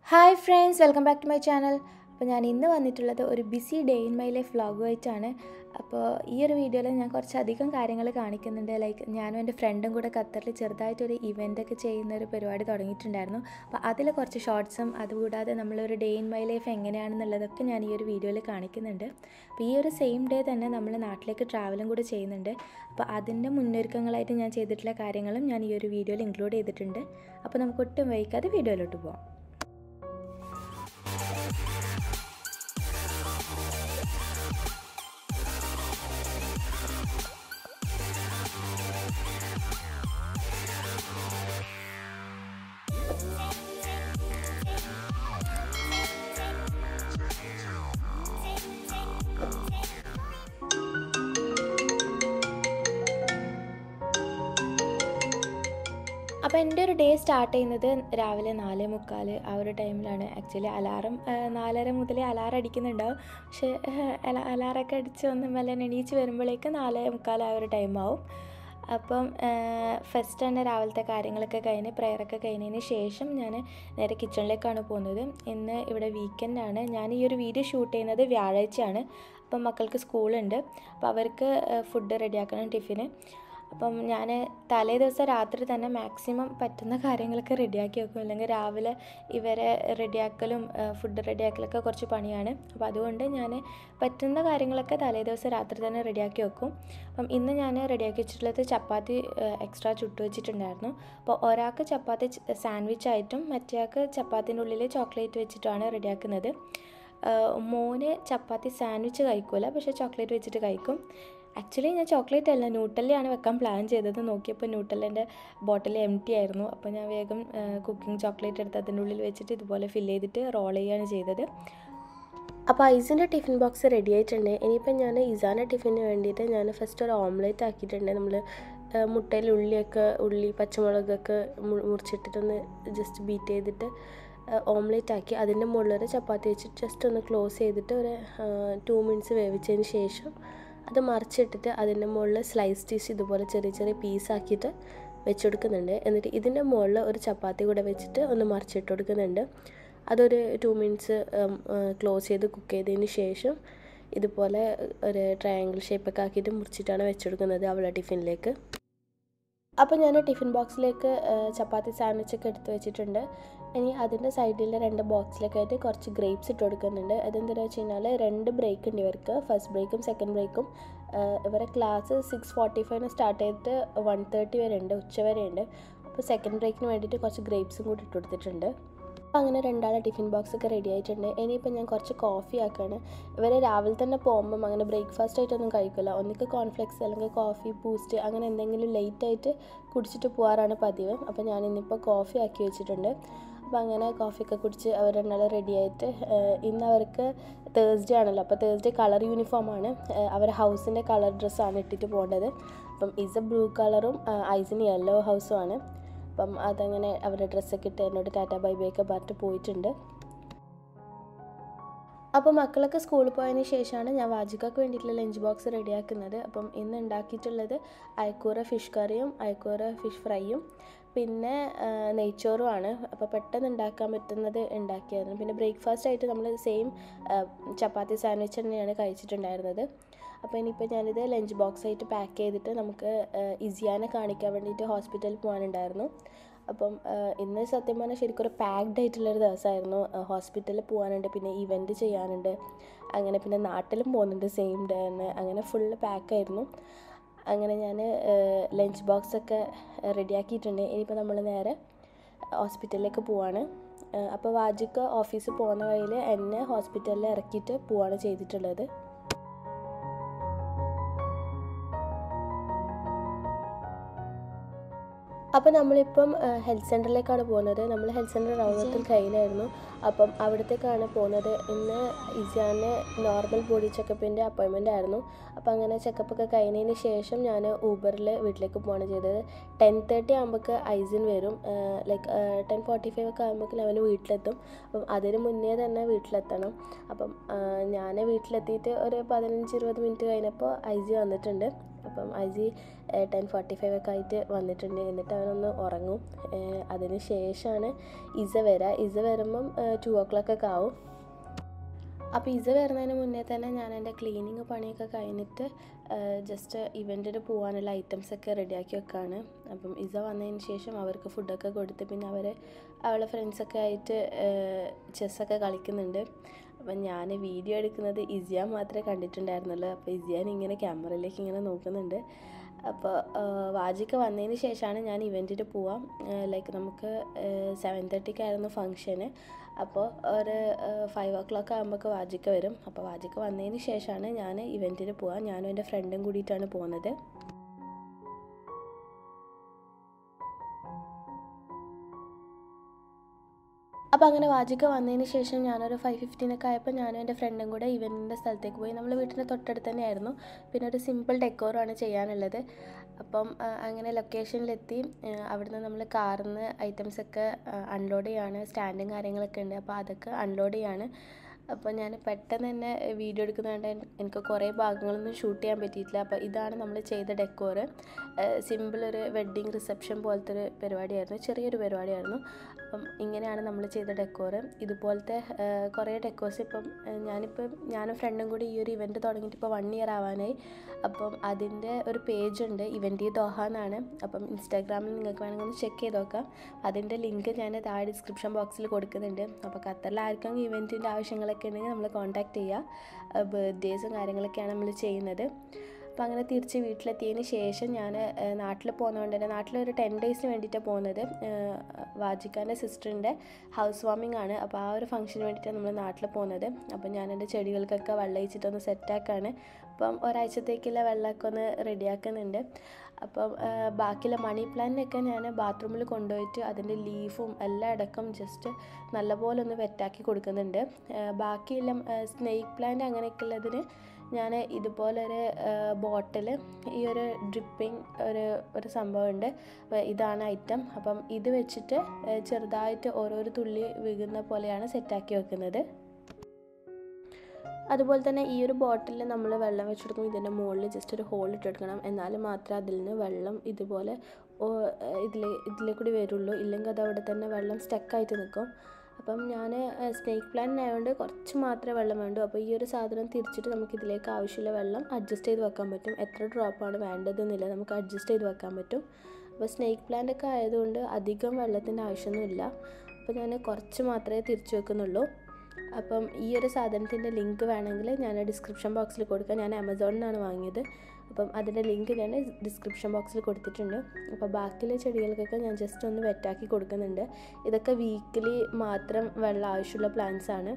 hi friends welcome back to my channel അപ്പോൾ ഞാൻ ഇന്ന് വന്നിട്ടുള്ളത് ഒരു busy day in my life വ്ളോഗുമായിട്ടാണ് അപ്പോൾ ഈ ഒരു വീഡിയോയിൽ ഞാൻ കുറച്ചധികം കാര്യങ്ങൾ കാണിക്കുന്നുണ്ട് ലൈക്ക് ഞാനും എൻ്റെ ഫ്രണ്ടും കൂടെ ഖത്തറിൽ ചെറുതായിട്ടൊരു ഇവൻ്റ് ഒക്കെ ചെയ്യുന്ന ഒരു പരിപാടി തുടങ്ങിയിട്ടുണ്ടായിരുന്നു അപ്പോൾ അതിൽ കുറച്ച് ഷോർട്സും അതുകൂടാതെ നമ്മളൊരു ഡേ ഇൻ മൈ ലൈഫ് എങ്ങനെയാണെന്നുള്ളതൊക്കെ ഞാൻ ഈ ഒരു വീഡിയോയിൽ കാണിക്കുന്നുണ്ട് അപ്പോൾ ഈ ഒരു സെയിം ഡേ തന്നെ നമ്മൾ നാട്ടിലേക്ക് ട്രാവലും കൂടെ ചെയ്യുന്നുണ്ട് അപ്പോൾ അതിൻ്റെ മുന്നൊരുക്കങ്ങളായിട്ട് ഞാൻ ചെയ്തിട്ടുള്ള കാര്യങ്ങളും ഞാൻ ഈ ഒരു വീഡിയോയിൽ ഇൻക്ലൂഡ് ചെയ്തിട്ടുണ്ട് അപ്പോൾ നമുക്ക് ഒട്ടും വൈകാതെ വീഡിയോയിലോട്ട് പോകാം അപ്പോൾ എൻ്റെ ഒരു ഡേ സ്റ്റാർട്ട് ചെയ്യുന്നത് രാവിലെ നാല് മുക്കാൽ ആ ഒരു ടൈമിലാണ് ആക്ച്വലി അലാറം നാലര മുതലേ അലാറം അടിക്കുന്നുണ്ടാവും പക്ഷേ അലാറൊക്കെ അടിച്ച് ഒന്ന് മെല്ലെ എണീച്ച് വരുമ്പോഴേക്ക് നാല് മുക്കാൽ ആ ഒരു ടൈമാവും അപ്പം ഫസ്റ്റ് തന്നെ രാവിലത്തെ കാര്യങ്ങളൊക്കെ കഴിഞ്ഞ് പ്രെയറൊക്കെ കഴിഞ്ഞതിന് ശേഷം ഞാൻ നേരെ കിച്ചണിലേക്കാണ് പോകുന്നത് ഇന്ന് ഇവിടെ വീക്കെൻഡാണ് ഞാൻ ഈ ഒരു വീഡിയോ ഷൂട്ട് ചെയ്യുന്നത് വ്യാഴാഴ്ചയാണ് അപ്പം മക്കൾക്ക് സ്കൂളുണ്ട് അപ്പോൾ അവർക്ക് ഫുഡ് റെഡിയാക്കണം ടിഫിന് അപ്പം ഞാൻ തലേ ദിവസം രാത്രി തന്നെ മാക്സിമം പറ്റുന്ന കാര്യങ്ങളൊക്കെ റെഡിയാക്കി വെക്കും അല്ലെങ്കിൽ രാവിലെ ഇവരെ റെഡിയാക്കലും ഫുഡ് റെഡിയാക്കലൊക്കെ കുറച്ച് പണിയാണ് അപ്പോൾ അതുകൊണ്ട് ഞാൻ പറ്റുന്ന കാര്യങ്ങളൊക്കെ തലേ ദിവസം രാത്രി തന്നെ റെഡിയാക്കി വെക്കും അപ്പം ഇന്ന് ഞാൻ റെഡിയാക്കി വെച്ചിട്ടുള്ളത് ചപ്പാത്തി എക്സ്ട്രാ ചുട്ടു വെച്ചിട്ടുണ്ടായിരുന്നു അപ്പോൾ ഒരാൾക്ക് ചപ്പാത്തി സാൻഡ്വിച്ച് ആയിട്ടും മറ്റേയാൾക്ക് ചപ്പാത്തിൻ്റെ ഉള്ളിൽ ചോക്ലേറ്റ് വെച്ചിട്ടാണ് റെഡിയാക്കുന്നത് മോന് ചപ്പാത്തി സാൻഡ്വിച്ച് കഴിക്കില്ല പക്ഷേ ചോക്ലേറ്റ് വെച്ചിട്ട് കഴിക്കും ആക്ച്വലി ഞാൻ ചോക്ലേറ്റ് അല്ല ന്യൂട്ടല്ലയാണ് വെക്കാൻ പ്ലാൻ ചെയ്തത് നോക്കിയപ്പോൾ ന്യൂട്ടലിൻ്റെ ബോട്ടിൽ എം ടി ആയിരുന്നു അപ്പോൾ ഞാൻ വേഗം കുക്കിംഗ് ചോക്ലേറ്റ് എടുത്ത് അതിൻ്റെ ഉള്ളിൽ വെച്ചിട്ട് ഇതുപോലെ ഫില്ല് ചെയ്തിട്ട് റോൾ ചെയ്യുകയാണ് ചെയ്തത് അപ്പോൾ ഐസിൻ്റെ ടിഫിൻ ബോക്സ് റെഡി ആയിട്ടുണ്ട് ഇനിയിപ്പം ഞാൻ ഇസാൻ്റെ ടിഫിന് വേണ്ടിയിട്ട് ഞാൻ ഫസ്റ്റ് ഒരു ഓംലേറ്റ് ആക്കിയിട്ടുണ്ട് നമ്മൾ മുട്ടയിൽ ഉള്ളിയൊക്കെ ഉള്ളി പച്ചമുളകൊക്കെ മുറിച്ചിട്ടിട്ടൊന്ന് ജസ്റ്റ് ബീറ്റ് ചെയ്തിട്ട് ഓംലേറ്റ് ആക്കി അതിൻ്റെ മുകളിൽ ഒരു ചപ്പാത്തി വെച്ചിട്ട് ജസ്റ്റ് ഒന്ന് ക്ലോസ് ചെയ്തിട്ട് ഒരു ടു മിനിറ്റ്സ് വേവിച്ചതിന് ശേഷം അത് മറിച്ചിട്ടിട്ട് അതിൻ്റെ മുകളിൽ സ്ലൈസ് ഡിഷ് ഇതുപോലെ ചെറിയ ചെറിയ പീസാക്കിയിട്ട് വെച്ച് കൊടുക്കുന്നുണ്ട് എന്നിട്ട് ഇതിൻ്റെ മുകളിൽ ഒരു ചപ്പാത്തി കൂടെ വെച്ചിട്ട് ഒന്ന് മറിച്ചിട്ട് കൊടുക്കുന്നുണ്ട് അതൊരു ടു മിനിറ്റ്സ് ക്ലോസ് ചെയ്ത് കുക്ക് ചെയ്തതിന് ശേഷം ഇതുപോലെ ഒരു ട്രയാങ്കിൾ ഷേപ്പൊക്കെ ആക്കിയിട്ട് മുറിച്ചിട്ടാണ് വെച്ച് കൊടുക്കുന്നത് അവളുടെ ടിഫിനിലേക്ക് അപ്പോൾ ഞാൻ ടിഫിൻ ബോക്സിലേക്ക് ചപ്പാത്തി സാൻഡ്വിച്ചൊക്കെ എടുത്ത് വെച്ചിട്ടുണ്ട് ഇനി അതിൻ്റെ സൈഡിൽ രണ്ട് ബോക്സിലൊക്കെ ആയിട്ട് കുറച്ച് ഗ്രേപ്സ് ഇട്ട് കൊടുക്കുന്നുണ്ട് അതെന്താണെന്ന് വെച്ച് കഴിഞ്ഞാൽ രണ്ട് ബ്രേക്ക് ഉണ്ട് ഇവർക്ക് ഫസ്റ്റ് ബ്രേക്കും സെക്കൻഡ് ബ്രേക്കും ഇവരെ ക്ലാസ് സിക്സ് ഫോർട്ടി ഫൈവിന് സ്റ്റാർട്ട് ചെയ്തിട്ട് വൺ തേർട്ടി വരെ ഉണ്ട് ഉച്ച വരെ ഉണ്ട് അപ്പോൾ സെക്കൻഡ് ബ്രേക്കിന് വേണ്ടിയിട്ട് കുറച്ച് ഗ്രേപ്സും കൂടി ഇട്ട് കൊടുത്തിട്ടുണ്ട് അപ്പോൾ അങ്ങനെ രണ്ടാളെ ടിഫിൻ ബോക്സ് ഒക്കെ റെഡി ആയിട്ടുണ്ട് ഇനിയിപ്പോൾ ഞാൻ കുറച്ച് കോഫി ആക്കുകയാണ് ഇവരെ രാവിലെ തന്നെ പോകുമ്പം അങ്ങനെ ബ്രേക്ക്ഫാസ്റ്റ് ആയിട്ടൊന്നും കഴിക്കില്ല ഒന്നിക്ക് കോൺഫ്ലെക്സ് അല്ലെങ്കിൽ കോഫി ബൂസ്റ്റ് അങ്ങനെ എന്തെങ്കിലും ലേറ്റ് ആയിട്ട് കുടിച്ചിട്ട് പോകാറാണ് പതിവ് അപ്പോൾ ഞാൻ ഇന്നിപ്പോൾ കോഫി ആക്കി വെച്ചിട്ടുണ്ട് അപ്പോൾ അങ്ങനെ കോഫിയൊക്കെ കുടിച്ച് അവർ രണ്ടാളും റെഡി ആയിട്ട് ഇന്ന് അവർക്ക് തേഴ്സ്ഡേ ആണല്ലോ അപ്പോൾ തേഴ്സ്ഡേ കളർ യൂണിഫോമാണ് അവർ ഹൗസിൻ്റെ കളർ ഡ്രസ്സാണ് ഇട്ടിട്ട് പോകേണ്ടത് അപ്പം ഇസ് ബ്ലൂ കളറും ഐസിന് യെല്ലോ ഹൗസും ആണ് അപ്പം അതങ്ങനെ അവരുടെ ഡ്രസ്സൊക്കെ ഇട്ട് എന്നോട് ടാറ്റ ബൈ ബൈ ഒക്കെ പറഞ്ഞിട്ട് പോയിട്ടുണ്ട് അപ്പോൾ മക്കളൊക്കെ സ്കൂളിൽ പോയതിന് ശേഷമാണ് ഞാൻ വാജികക്ക് വേണ്ടിയിട്ടുള്ള ലഞ്ച് ബോക്സ് റെഡിയാക്കുന്നത് അപ്പം ഇന്ന് ഉണ്ടാക്കിയിട്ടുള്ളത് അയക്കൂറ ഫിഷ് കറിയും അയക്കൂറ ഫിഷ് ഫ്രൈയും പിന്നെ നെയ്ച്ചോറുമാണ് അപ്പോൾ പെട്ടെന്ന് ഉണ്ടാക്കാൻ പറ്റുന്നത് ഉണ്ടാക്കിയായിരുന്നു പിന്നെ ബ്രേക്ക്ഫാസ്റ്റ് ആയിട്ട് നമ്മൾ സെയിം ചപ്പാത്തി സാൻഡ്വിച്ച് തന്നെയാണ് കഴിച്ചിട്ടുണ്ടായിരുന്നത് അപ്പോൾ ഇനിയിപ്പോൾ ഞാനിത് ലഞ്ച് ബോക്സ് ആയിട്ട് പാക്ക് ചെയ്തിട്ട് നമുക്ക് ഇസിയാനെ കാണിക്കാൻ വേണ്ടിയിട്ട് ഹോസ്പിറ്റലിൽ പോകാനുണ്ടായിരുന്നു അപ്പം ഇന്ന് സത്യം പറഞ്ഞാൽ ശരിക്കും ഒരു പാക്ഡ് ആയിട്ടുള്ളൊരു ദിവസമായിരുന്നു ഹോസ്പിറ്റലിൽ പോകാനുണ്ട് പിന്നെ ഇവൻറ്റ് ചെയ്യാനുണ്ട് അങ്ങനെ പിന്നെ നാട്ടിലും പോകുന്നുണ്ട് സെയിം ഡേ തന്നെ അങ്ങനെ ഫുള്ള് പാക്കായിരുന്നു അങ്ങനെ ഞാൻ ലഞ്ച് ബോക്സൊക്കെ റെഡിയാക്കിയിട്ടുണ്ട് ഇനിയിപ്പോൾ നമ്മൾ നേരെ ഹോസ്പിറ്റലിലേക്ക് പോവാണ് അപ്പോൾ വാജിക്ക് ഓഫീസിൽ പോകുന്ന വഴിയിൽ എന്നെ ഹോസ്പിറ്റലിൽ ഇറക്കിയിട്ട് പോവാണ് ചെയ്തിട്ടുള്ളത് അപ്പോൾ നമ്മളിപ്പം ഹെൽത്ത് സെൻറ്ററിലേക്കാണ് പോകുന്നത് നമ്മൾ ഹെൽത്ത് സെൻറ്റർ റൗണ്ടത്തിൽ കയ്യിലായിരുന്നു അപ്പം അവിടത്തേക്കാണ് പോകുന്നത് ഇന്ന് ഇസാന് നോർമൽ ബോഡി ചെക്കപ്പിൻ്റെ അപ്പോയിൻമെൻ്റ് ആയിരുന്നു അപ്പോൾ അങ്ങനെ ചെക്കപ്പൊക്കെ കഴിഞ്ഞതിന് ശേഷം ഞാൻ ഊബറിൽ വീട്ടിലേക്ക് പോവാണ് ചെയ്തത് ടെൻ തേർട്ടി ആകുമ്പോൾക്ക് ഐസിൻ വരും ലൈക്ക് ടെൻ ഫോർട്ടി ഫൈവ് ഒക്കെ ആകുമ്പോഴേക്കും അവന് വീട്ടിലെത്തും അപ്പം അതിന് മുന്നേ തന്നെ വീട്ടിലെത്തണം അപ്പം ഞാൻ വീട്ടിലെത്തിയിട്ട് ഒരു പതിനഞ്ച് ഇരുപത് മിനിറ്റ് കഴിഞ്ഞപ്പോൾ ഐ ജി വന്നിട്ടുണ്ട് അപ്പം അജി ടെൻ ഫോർട്ടി ഫൈവ് ഒക്കെ ആയിട്ട് വന്നിട്ടുണ്ട് എന്നിട്ട് അവനൊന്ന് ഉറങ്ങും ഏഹ് അതിന് ശേഷമാണ് ഇസ വരിക ഇസ വരുമ്പം ടു ഓ ക്ലോക്ക് ഒക്കെ ആവും അപ്പോൾ ഇസ വരുന്നതിന് മുന്നേ തന്നെ ഞാൻ എൻ്റെ ക്ലീനിങ് പണിയൊക്കെ കഴിഞ്ഞിട്ട് ജസ്റ്റ് ഇവൻറ്റിന് പോകാനുള്ള ഐറ്റംസ് ഒക്കെ റെഡിയാക്കി വെക്കാണ് അപ്പം ഇസ വന്നതിന് ശേഷം അവർക്ക് ഫുഡൊക്കെ കൊടുത്ത് പിന്നെ അവർ അവളെ ഫ്രണ്ട്സൊക്കെ ആയിട്ട് ചെസ്സൊക്കെ കളിക്കുന്നുണ്ട് അപ്പം ഞാൻ വീഡിയോ എടുക്കുന്നത് ഇസിയാൻ മാത്രമേ കണ്ടിട്ടുണ്ടായിരുന്നുള്ളൂ അപ്പോൾ ഇസിയാൻ ഇങ്ങനെ ക്യാമറയിലേക്ക് ഇങ്ങനെ നോക്കുന്നുണ്ട് അപ്പോൾ വാജിക്ക വന്നതിന് ശേഷമാണ് ഞാൻ ഇവൻറ്റിന് പോവാം ലൈക്ക് നമുക്ക് സെവൻ തേർട്ടിക്കായിരുന്നു ഫങ്ഷന് അപ്പോൾ ഒരു ഫൈവ് ഓ ക്ലോക്ക് ആകുമ്പോൾ വാജിക്ക വരും അപ്പോൾ വാജിക്ക വന്നതിന് ശേഷമാണ് ഞാൻ ഇവൻറ്റിന് പോവാം ഞാനും എൻ്റെ ഫ്രണ്ടും കൂടിയിട്ടാണ് പോകുന്നത് അപ്പോൾ അങ്ങനെ വാജിക്ക വന്നതിന് ശേഷം ഞാനൊരു ഫൈവ് ഫിഫ്റ്റീനൊക്കെ ആയപ്പോൾ ഞാനും എൻ്റെ ഫ്രണ്ടും കൂടെ ഇവൻറ്റിൻ്റെ സ്ഥലത്തേക്ക് പോയി നമ്മൾ വീട്ടിൻ്റെ തൊട്ടടുത്ത് തന്നെയായിരുന്നു പിന്നെ ഒരു സിമ്പിൾ ഡെക്കോറാണ് ചെയ്യാനുള്ളത് അപ്പം ആ, അങ്ങനെ ലൊക്കേഷനിലെത്തി ആ, അവിടുന്ന് നമ്മൾ കാറിൽ നിന്ന് ഐറ്റംസൊക്കെ അൺലോഡ് ചെയ്യാണ് സ്റ്റാൻഡും കാര്യങ്ങളൊക്കെ ഉണ്ട് അപ്പോൾ അതൊക്കെ അൺലോഡ് ചെയ്യാണ് അപ്പോൾ ഞാൻ പെട്ടെന്ന് തന്നെ വീഡിയോ എടുക്കുന്നതുകൊണ്ട് എനിക്ക് കുറേ ഭാഗങ്ങളൊന്നും ഷൂട്ട് ചെയ്യാൻ പറ്റിയിട്ടില്ല അപ്പോൾ ഇതാണ് നമ്മൾ ചെയ്ത ഡെക്കോറ് സിമ്പിൾ ഒരു വെഡ്ഡിങ് റിസപ്ഷൻ പോലത്തെ ഒരു പരിപാടിയായിരുന്നു ചെറിയൊരു പരിപാടിയായിരുന്നു അപ്പം ഇങ്ങനെയാണ് നമ്മൾ ചെയ്ത ഡെക്കോറ് ഇതുപോലത്തെ ആ, കുറേ ഡെക്കോസ് ഇപ്പം ആ, ഞാനിപ്പം ഞാനും ഫ്രണ്ടും കൂടി ഈ ഒരു ഇവൻറ്റ് തുടങ്ങിയിട്ട് ഇപ്പോൾ വൺ ഇയർ ആവാനായി അപ്പം അതിൻ്റെ ഒരു പേജ് ഉണ്ട് ഇവൻറ്റ് ദോഹ എന്നാണ് അപ്പം ഇൻസ്റ്റാഗ്രാമിൽ നിങ്ങൾക്ക് വേണമെങ്കിൽ ഒന്ന് ചെക്ക് ചെയ്ത് നോക്കാം അതിൻ്റെ ലിങ്ക് ഞാൻ താഴെ ഡിസ്ക്രിപ്ഷൻ ബോക്സിൽ കൊടുക്കുന്നുണ്ട് അപ്പോൾ ഖത്തറിൽ ആർക്കെങ്കിലും ഇവൻറ്റിൻ്റെ ആവശ്യങ്ങളൊക്കെ ഉണ്ടെങ്കിൽ നമ്മൾ കോൺടാക്റ്റ് ചെയ്യുക ബർത്ത്ഡേസും കാര്യങ്ങളൊക്കെയാണ് നമ്മൾ ചെയ്യുന്നത് അപ്പോൾ അങ്ങനെ തിരിച്ച് വീട്ടിലെത്തിയതിന് ശേഷം ഞാൻ നാട്ടിൽ പോകുന്നതുകൊണ്ട് തന്നെ നാട്ടിലൊരു ടെൻ ഡേയ്സിന് വേണ്ടിയിട്ടാണ് പോകുന്നത് വാജിക്കാൻ്റെ സിസ്റ്ററിൻ്റെ ഹൗസ് വാമിംഗ് ആണ് അപ്പോൾ ആ ഒരു ഫംഗ്ഷന് വേണ്ടിയിട്ടാണ് നമ്മൾ നാട്ടിൽ പോകുന്നത് അപ്പോൾ ഞാൻ എൻ്റെ ചെടികൾക്കൊക്കെ വെള്ളം ഒഴിച്ചിട്ടൊന്ന് സെറ്റാക്കാണ് അപ്പം ഒരാഴ്ചത്തേക്കുള്ള വെള്ളമൊക്കെ ഒന്ന് റെഡിയാക്കുന്നുണ്ട് അപ്പം ആ, ബാക്കിയുള്ള മണി പ്ലാന്റിനൊക്കെ ഞാൻ ബാത്റൂമിൽ കൊണ്ടുപോയിട്ട് അതിൻ്റെ ലീഫും എല്ലാം അടക്കം ജസ്റ്റ് നല്ലപോലെ ഒന്ന് വെറ്റാക്കി കൊടുക്കുന്നുണ്ട് ആ, ബാക്കിയുള്ള സ്നേക്ക് പ്ലാന്റ് അങ്ങനെയൊക്കെ ഉള്ളതിന് ഞാൻ ഇതുപോലൊരു ബോട്ടിൽ ഈ ഒരു ഡ്രിപ്പിംഗ് ഒരു ഒരു സംഭവമുണ്ട് അപ്പോൾ ഇതാണ് ഐറ്റം അപ്പം ഇത് വെച്ചിട്ട് ആ, ചെറുതായിട്ട് ഓരോരോ തുള്ളി വീഴുന്ന പോലെയാണ് സെറ്റാക്കി വെക്കുന്നത് അതുപോലെ തന്നെ ഈ ഒരു ബോട്ടിലിൽ നമ്മൾ വെള്ളം വെച്ചെടുക്കുമ്പോൾ ഇതിൻ്റെ മുകളിൽ ജസ്റ്റ് ഒരു ഹോൾ ഇട്ടെടുക്കണം എന്നാൽ മാത്രമേ അതിൽ നിന്ന് വെള്ളം ഇതുപോലെ ഇതിൽ ഇതിലെ കൂടി വരുള്ളൂ ഇല്ലെങ്കിൽ അത് അവിടെ തന്നെ വെള്ളം സ്റ്റക്കായിട്ട് നിൽക്കും അപ്പം ഞാൻ സ്നേക്ക് പ്ലാന്റിനായതുകൊണ്ട് കുറച്ച് മാത്രമേ വെള്ളം വേണ്ടൂ അപ്പോൾ ഈ ഒരു സാധനം തിരിച്ചിട്ട് നമുക്ക് ഇതിലേക്ക് ആവശ്യമുള്ള വെള്ളം അഡ്ജസ്റ്റ് ചെയ്ത് വെക്കാൻ പറ്റും എത്ര ഡ്രോപ്പാണ് വേണ്ടതെന്നില്ല നമുക്ക് അഡ്ജസ്റ്റ് ചെയ്ത് വെക്കാൻ പറ്റും അപ്പോൾ സ്നേക്ക് പ്ലാന്റ് ഒക്കെ ആയതുകൊണ്ട് അധികം വെള്ളത്തിൻ്റെ ആവശ്യമൊന്നുമില്ല അപ്പോൾ ഞാൻ കുറച്ച് മാത്രമേ തിരിച്ചു വെക്കുന്നുള്ളൂ അപ്പം ഈ ഒരു സാധനത്തിൻ്റെ ലിങ്ക് വേണമെങ്കിൽ ഞാൻ ഡിസ്ക്രിപ്ഷൻ ബോക്സിൽ കൊടുക്കാം ഞാൻ ആമസോണിൽ നിന്നാണ് വാങ്ങിയത് അപ്പം അതിൻ്റെ ലിങ്ക് ഞാൻ ഡിസ്ക്രിപ്ഷൻ ബോക്സിൽ കൊടുത്തിട്ടുണ്ട് അപ്പോൾ ബാക്കിയുള്ള ചെടികൾക്കൊക്കെ ഞാൻ ജസ്റ്റ് ഒന്ന് വെറ്റാക്കി കൊടുക്കുന്നുണ്ട് ഇതൊക്കെ വീക്കിലി മാത്രം വെള്ളം ആവശ്യമുള്ള പ്ലാന്റ്സ് ആണ്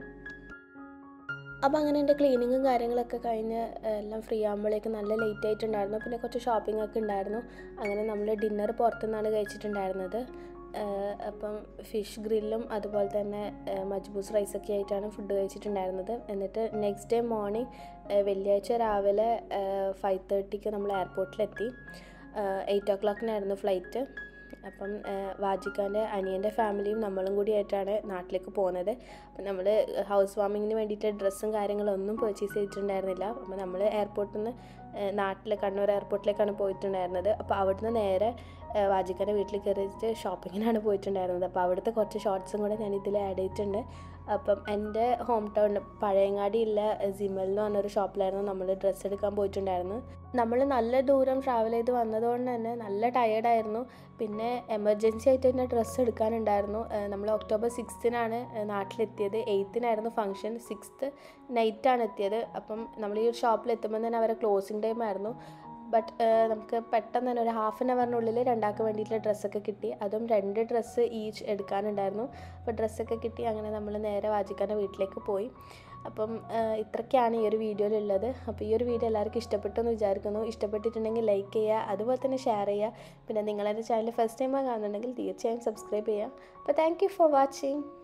അപ്പോൾ അങ്ങനെ എൻ്റെ ക്ലീനിങ്ങും കാര്യങ്ങളൊക്കെ കഴിഞ്ഞ് എല്ലാം ഫ്രീ ആകുമ്പോഴേക്ക് നല്ല ലേറ്റ് ആയിട്ടുണ്ടായിരുന്നു പിന്നെ കുറച്ച് ഷോപ്പിംഗ് ഒക്കെ ഉണ്ടായിരുന്നു അങ്ങനെ നമ്മൾ ഡിന്നർ പുറത്തുനിന്നാണ് കഴിച്ചിട്ടുണ്ടായിരുന്നത് ഏഹ് അപ്പം ഫിഷ് ഗ്രില്ലും അതുപോലെ തന്നെ ഏഹ് മജ്ബൂസ് റൈസൊക്കെ ആയിട്ടാണ് ഫുഡ് കഴിച്ചിട്ടുണ്ടായിരുന്നത് എന്നിട്ട് നെക്സ്റ്റ് ഡേ മോർണിംഗ് വെള്ളിയാഴ്ച രാവിലെ ഫൈവ് തേർട്ടിക്ക് നമ്മൾ എയർപോർട്ടിലെത്തി എയ്റ്റ് ഓ ക്ലോക്കിനായിരുന്നു ഫ്ലൈറ്റ് അപ്പം വാജിക്കാൻ്റെ അനിയൻ്റെ ഫാമിലിയും നമ്മളും കൂടി ആയിട്ടാണ് നാട്ടിലേക്ക് പോകുന്നത് അപ്പം നമ്മൾ ഹൗസ് വാമിങ്ങിന് വേണ്ടിയിട്ട് ഡ്രസ്സും കാര്യങ്ങളും ഒന്നും പർച്ചേസ് ചെയ്തിട്ടുണ്ടായിരുന്നില്ല അപ്പം നമ്മൾ എയർപോർട്ടിൽ നിന്ന് നാട്ടിൽ കണ്ണൂർ എയർപോർട്ടിലേക്കാണ് പോയിട്ടുണ്ടായിരുന്നത് അപ്പോൾ അവിടുന്ന് നേരെ വാജിക്കാൻ്റെ വീട്ടിൽ കയറിയിട്ട് ഷോപ്പിങ്ങിനാണ് പോയിട്ടുണ്ടായിരുന്നത് അപ്പോൾ അവിടുത്തെ കുറച്ച് ഷോർട്സും കൂടെ ഞാൻ ഇതിൽ ആഡ് ചെയ്തിട്ടുണ്ട് അപ്പം എൻ്റെ ഹോം ടൗൺ പഴയങ്ങാടിയുള്ള സിമൽ എന്ന് പറഞ്ഞൊരു ഷോപ്പിലായിരുന്നു നമ്മൾ ഡ്രസ്സ് എടുക്കാൻ പോയിട്ടുണ്ടായിരുന്നത് നമ്മൾ നല്ല ദൂരം ട്രാവൽ ചെയ്ത് വന്നതുകൊണ്ട് തന്നെ നല്ല ടയേർഡായിരുന്നു പിന്നെ എമർജൻസി ആയിട്ട് തന്നെ ഡ്രസ്സ് എടുക്കാനുണ്ടായിരുന്നു നമ്മൾ ഒക്ടോബർ സിക്സ്തിനാണ് നാട്ടിലെത്തിയത് എയ്ത്തിനായിരുന്നു ഫംഗ്ഷൻ സിക്സ്ത്ത് നൈറ്റാണ് എത്തിയത് അപ്പം നമ്മൾ ഈ ഒരു ഷോപ്പിൽ എത്തുമ്പോൾ തന്നെ അവരെ ക്ലോസിങ് ടൈം ആയിരുന്നു ബട്ട് നമുക്ക് പെട്ടെന്ന് തന്നെ ഒരു ഹാഫ് ആൻ അവറിനുള്ളിൽ രണ്ടാൾക്ക് വേണ്ടിയിട്ടുള്ള ഡ്രസ്സൊക്കെ കിട്ടി അതും രണ്ട് ഡ്രസ്സ് ഈച്ച് എടുക്കാനുണ്ടായിരുന്നു അപ്പോൾ ഡ്രസ്സൊക്കെ കിട്ടി അങ്ങനെ നമ്മൾ നേരെ വാജിക്കാൻ്റെ വീട്ടിലേക്ക് പോയി അപ്പം ഇത്രയ്ക്കാണ് ഈ ഒരു വീഡിയോയിലുള്ളത് അപ്പോൾ ഈ ഒരു വീഡിയോ എല്ലാവർക്കും ഇഷ്ടപ്പെട്ടു എന്ന് വിചാരിക്കുന്നു ഇഷ്ടപ്പെട്ടിട്ടുണ്ടെങ്കിൽ ലൈക്ക് ചെയ്യുക അതുപോലെ തന്നെ ഷെയർ ചെയ്യുക പിന്നെ നിങ്ങളെൻ്റെ ചാനൽ ഫസ്റ്റ് ടൈമാണ് കാണുന്നുണ്ടെങ്കിൽ തീർച്ചയായും സബ്സ്ക്രൈബ് ചെയ്യുക അപ്പോൾ താങ്ക് യു ഫോർ വാച്ചിങ്